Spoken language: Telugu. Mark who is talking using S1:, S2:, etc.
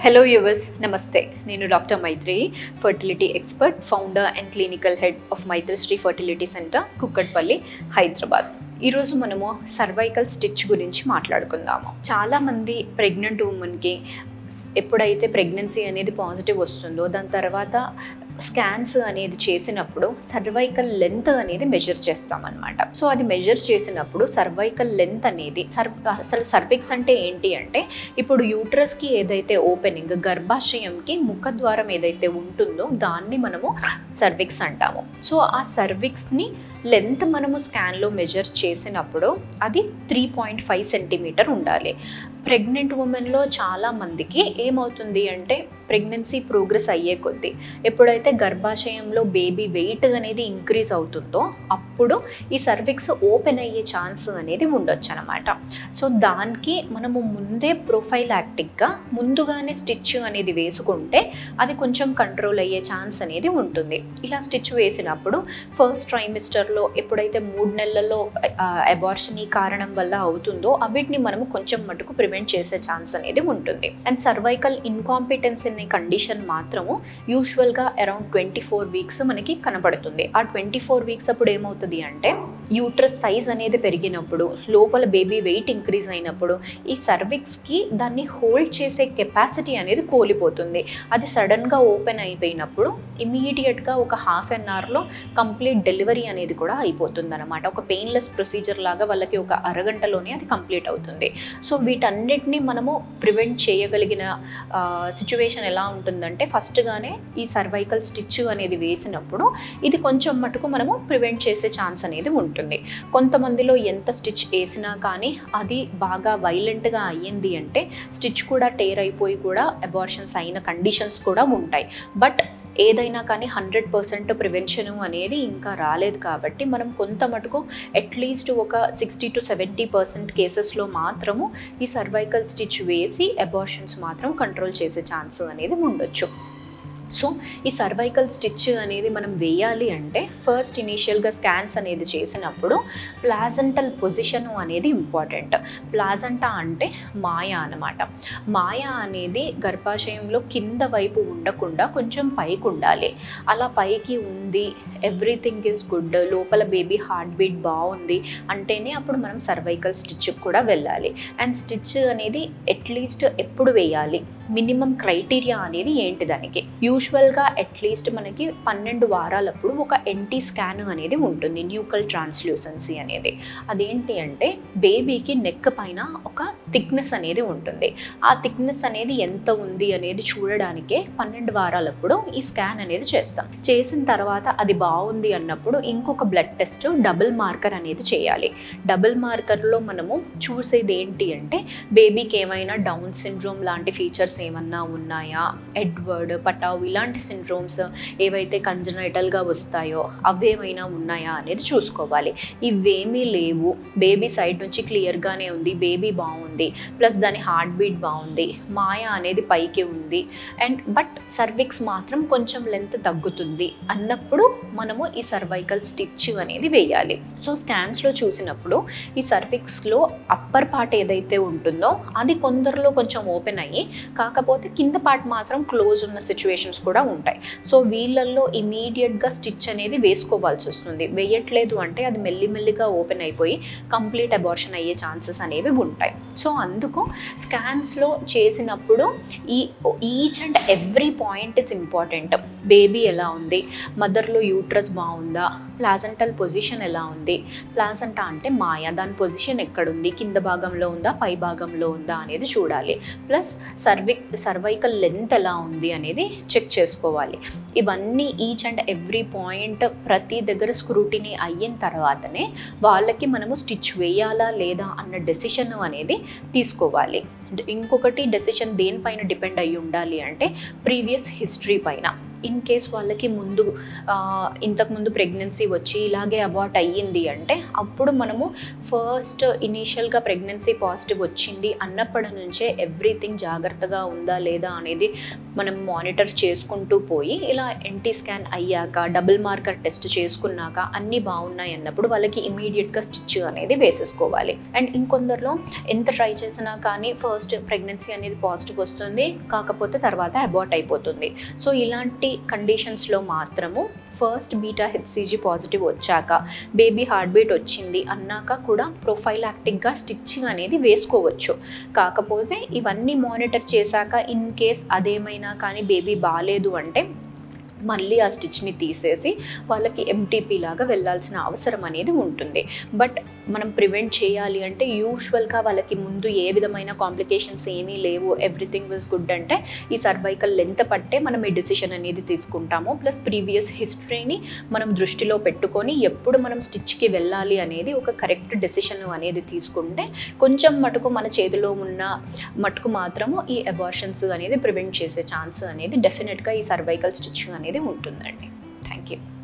S1: హలో యువర్స్ నమస్తే నేను doctor Maitri fertility expert founder and clinical head of Maitrishri fertility centre Kukatpally Hyderabad ఈరోజు మనము సర్వైకల్ స్టిచ్ గురించి మాట్లాడుకుందాము చాలామంది ప్రెగ్నెంట్ ఉమెన్కి ఎప్పుడైతే ప్రెగ్నెన్సీ అనేది పాజిటివ్ వస్తుందో దాని తర్వాత స్కాన్స్ అనేది చేసినప్పుడు సర్వైకల్ లెంత్ అనేది మెజర్ చేస్తామన్నమాట సో అది మెజర్ చేసినప్పుడు సర్వైకల్ లెంత్ అనేది సర్ అసలు సర్విక్స్ అంటే ఏంటి అంటే ఇప్పుడు యూట్రస్కి ఏదైతే ఓపెనింగ్ గర్భాశయంకి ముఖద్వారం ఏదైతే ఉంటుందో దాన్ని మనము సర్విక్స్ అంటాము సో ఆ సర్విక్స్ని లెంత్ మనము స్కాన్లో మెజర్ చేసినప్పుడు అది త్రీ పాయింట్ ఫైవ్ సెంటీమీటర్ ఉండాలి ప్రెగ్నెంట్ ఉమెన్లో చాలా మందికి ఏమవుతుంది అంటే ప్రెగ్నెన్సీ ప్రోగ్రెస్ అయ్యే కొద్దీ ఎప్పుడైతే గర్భాశయంలో బేబీ వెయిట్ అనేది ఇంక్రీజ్ అవుతుందో అప్పుడు ఈ సర్విక్స్ ఓపెన్ అయ్యే ఛాన్స్ అనేది ఉండొచ్చు అనమాట సో దానికి మనము ముందే ప్రొఫైలాక్టిక్గా ముందుగానే స్టిచ్ అనేది వేసుకుంటే అది కొంచెం కంట్రోల్ అయ్యే ఛాన్స్ అనేది ఉంటుంది ఇలా స్టిచ్ వేసినప్పుడు ఫస్ట్ ట్రైమిస్టర్లో ఎప్పుడైతే మూడు నెలల్లో అబార్షన్ ఈ కారణం వల్ల అవుతుందో అవిటిని మనము కొంచెం మటుకు ప్రివెంట్ చేసే ఛాన్స్ అనేది ఉంటుంది అండ్ సర్వైకల్ ఇన్కాంపిటెన్స్ అనే కండిషన్ మాత్రము యూజువల్గా అరౌండ్ ట్వంటీ ఫోర్ వీక్స్ మనకి కనపడుతుంది ఆ ట్వంటీ ఫోర్ వీక్స్ అప్పుడు ఏమవుతుంది అంటే యూట్రస్ సైజ్ అనేది పెరిగినప్పుడు లోపల బేబీ వెయిట్ ఇంక్రీజ్ అయినప్పుడు ఈ సర్విక్స్కి దాన్ని హోల్డ్ చేసే కెపాసిటీ అనేది కోల్పోతుంది అది సడన్గా ఓపెన్ అయిపోయినప్పుడు ఇమీడియట్గా ఒక హాఫ్ అన్ అవర్లో కంప్లీట్ డెలివరీ అనేది కూడా అయిపోతుంది అనమాట ఒక పెయిన్లెస్ ప్రొసీజర్ లాగా వాళ్ళకి ఒక అరగంటలోనే అది కంప్లీట్ అవుతుంది సో వీటన్నిటిని మనము ప్రివెంట్ చేయగలిగిన సిచ్యువేషన్ ఎలా ఉంటుందంటే ఫస్ట్గానే ఈ సర్వైకల్ స్టిచ్ అనేది వేసినప్పుడు ఇది కొంచెం మటుకు మనము ప్రివెంట్ చేసే ఛాన్స్ అనేది ఉంటుంది కొంతమందిలో ఎంత స్టిచ్ వేసినా కానీ అది బాగా వైలెంట్గా అయ్యింది అంటే స్టిచ్ కూడా టేర్ అయిపోయి కూడా అబార్షన్స్ అయిన కండిషన్స్ కూడా ఉంటాయి బట్ ఏదైనా కానీ హండ్రెడ్ పర్సెంట్ ప్రివెన్షన్ అనేది ఇంకా రాలేదు కాబట్టి మనం కొంత మటుకు అట్లీస్ట్ ఒక సిక్స్టీ టు సెవెంటీ పర్సెంట్ కేసెస్లో మాత్రము ఈ సర్వైకల్ స్టిచ్ వేసి అబార్షన్స్ మాత్రం కంట్రోల్ చేసే ఛాన్స్ అనేది ఉండొచ్చు సో ఈ సర్వైకల్ స్టిచ్ అనేది మనం వేయాలి అంటే ఫస్ట్ ఇనీషియల్గా స్కాన్స్ అనేది చేసినప్పుడు ప్లాజంటల్ పొజిషన్ అనేది ఇంపార్టెంట్ ప్లాజంటా అంటే మాయ అనమాట మాయ అనేది గర్భాశయంలో కింద వైపు ఉండకుండా కొంచెం పైకి ఉండాలి అలా పైకి ఉంది ఎవ్రీథింగ్ ఈజ్ గుడ్ లోపల బేబీ హార్ట్ బీట్ బాగుంది అంటేనే అప్పుడు మనం సర్వైకల్ స్టిచ్ కూడా వెళ్ళాలి అండ్ స్టిచ్ అనేది అట్లీస్ట్ ఎప్పుడు వేయాలి మినిమం క్రైటీరియా అనేది ఏంటి దానికి యూజువల్గా అట్లీస్ట్ మనకి పన్నెండు వారాలప్పుడు ఒక ఎన్టీ స్కాన్ అనేది ఉంటుంది న్యూకల్ ట్రాన్స్లూసెన్సీ అనేది అదేంటి అంటే బేబీకి నెక్ పైన ఒక థిక్నెస్ అనేది ఉంటుంది ఆ థిక్నెస్ అనేది ఎంత ఉంది అనేది చూడడానికే పన్నెండు వారాలప్పుడు ఈ స్కాన్ అనేది చేస్తాం చేసిన తర్వాత అది బాగుంది అన్నప్పుడు ఇంకొక బ్లడ్ టెస్ట్ డబుల్ మార్కర్ అనేది చేయాలి డబుల్ మార్కర్లో మనము చూసేది ఏంటి అంటే బేబీకి ఏమైనా డౌన్ సిండ్రోమ్ లాంటి ఫీచర్స్ ఏమన్నా ఉన్నాయా ఎడ్వర్డ్ పటావ్ ఇలాంటి సిండ్రోమ్స్ ఏవైతే కంజనైటల్గా వస్తాయో అవేమైనా ఉన్నాయా అనేది చూసుకోవాలి ఇవేమీ లేవు బేబీ సైడ్ నుంచి క్లియర్గానే ఉంది బేబీ బాగుంది ప్లస్ దాని హార్ట్ బీట్ బాగుంది మాయ అనేది పైకి ఉంది అండ్ బట్ సర్విక్స్ మాత్రం కొంచెం లెంత్ తగ్గుతుంది అన్నప్పుడు మనము ఈ సర్వైకల్ స్టిచ్ అనేది వేయాలి సో స్కాన్స్లో చూసినప్పుడు ఈ సర్విక్స్లో అప్పర్ పార్ట్ ఏదైతే ఉంటుందో అది కొందరిలో కొంచెం ఓపెన్ అయ్యి కాకపోతే కింద పార్ట్ మాత్రం క్లోజ్ ఉన్న సిచ్యువేషన్స్ కూడా ఉంటాయి సో వీళ్ళల్లో ఇమీడియట్గా స్టిచ్ అనేది వేసుకోవాల్సి వస్తుంది వేయట్లేదు అంటే అది మెల్లిమెల్లిగా ఓపెన్ అయిపోయి కంప్లీట్ అబార్షన్ అయ్యే ఛాన్సెస్ అనేవి ఉంటాయి సో అందుకు స్కాన్స్లో చేసినప్పుడు ఈ each and every point is important baby ఎలా ఉంది మదర్లో యూట్రస్ బాగుందా ప్లాజంటల్ పొజిషన్ ఎలా ఉంది ప్లాజంటా అంటే మాయ దాని పొజిషన్ ఎక్కడుంది కింద భాగంలో ఉందా పై భాగంలో ఉందా అనేది చూడాలి ప్లస్ సర్విక్ సర్వైకల్ లెంత్ ఎలా ఉంది అనేది చెక్ చేసుకోవాలి ఇవన్నీ ఈచ్ అండ్ ఎవ్రీ పాయింట్ ప్రతి దగ్గర స్క్రూటినీ అయిన తర్వాతనే వాళ్ళకి మనము స్టిచ్ వేయాలా లేదా అన్న డెసిషన్ అనేది తీసుకోవాలి ఇంకొకటి డెసిషన్ దేనిపైన డిపెండ్ అయ్యి ఉండాలి అంటే ప్రీవియస్ హిస్టరీ పైన ఇన్ కేస్ వాళ్ళకి ముందు ఇంతకుముందు ప్రెగ్నెన్సీ వచ్చి ఇలాగే అబార్ట్ అయ్యింది అంటే అప్పుడు మనము ఫస్ట్ ఇనీషియల్గా ప్రెగ్నెన్సీ పాజిటివ్ వచ్చింది అన్నప్పటి నుంచే ఎవ్రీథింగ్ జాగ్రత్తగా ఉందా లేదా అనేది మనం మానిటర్స్ చేసుకుంటూ పోయి ఇలా ఎన్టీ స్కాన్ అయ్యాక డబుల్ మార్కర్ టెస్ట్ చేసుకున్నాక అన్నీ బాగున్నాయి అన్నప్పుడు వాళ్ళకి ఇమీడియట్గా స్టిచ్ అనేది వేసేసుకోవాలి అండ్ ఇంకొందరిలో ఎంత ట్రై చేసినా కానీ ఫస్ట్ ప్రెగ్నెన్సీ అనేది పాజిటివ్ వస్తుంది కాకపోతే తర్వాత అబార్ట్ అయిపోతుంది సో ఇలాంటి కండిషన్స్లో మాత్రము ఫస్ట్ బీటా హెచ్సిజీ పాజిటివ్ వచ్చాక బేబీ హార్ట్ బీట్ వచ్చింది అన్నాక కూడా ప్రొఫైలాక్టిక్గా స్టిచ్చింగ్ అనేది వేసుకోవచ్చు కాకపోతే ఇవన్నీ మానిటర్ చేశాక ఇన్ కేస్ అదేమైనా కానీ బేబీ బాగాలేదు అంటే మళ్ళీ ఆ స్టిచ్ని తీసేసి వాళ్ళకి ఎంటీపీ లాగా వెళ్ళాల్సిన అవసరం అనేది ఉంటుంది బట్ మనం ప్రివెంట్ చేయాలి అంటే యూజువల్గా వాళ్ళకి ముందు ఏ విధమైన కాంప్లికేషన్స్ ఏమీ లేవు ఎవ్రీథింగ్ వాజ్ గుడ్ అంటే ఈ సర్వైకల్ లెంత్ పట్టే మనం ఈ డిసిషన్ అనేది తీసుకుంటాము ప్లస్ ప్రీవియస్ హిస్టరీని మనం దృష్టిలో పెట్టుకొని ఎప్పుడు మనం స్టిచ్కి వెళ్ళాలి అనేది ఒక కరెక్ట్ డెసిషన్ అనేది తీసుకుంటే కొంచెం మటుకు మన చేతిలో ఉన్న మటుకు మాత్రము ఈ అబార్షన్స్ అనేది ప్రివెంట్ చేసే ఛాన్స్ అనేది డెఫినెట్గా ఈ సర్వైకల్ స్టిచ్చింగ్ అనేది ఉంటుందండి థ్యాంక్ యూ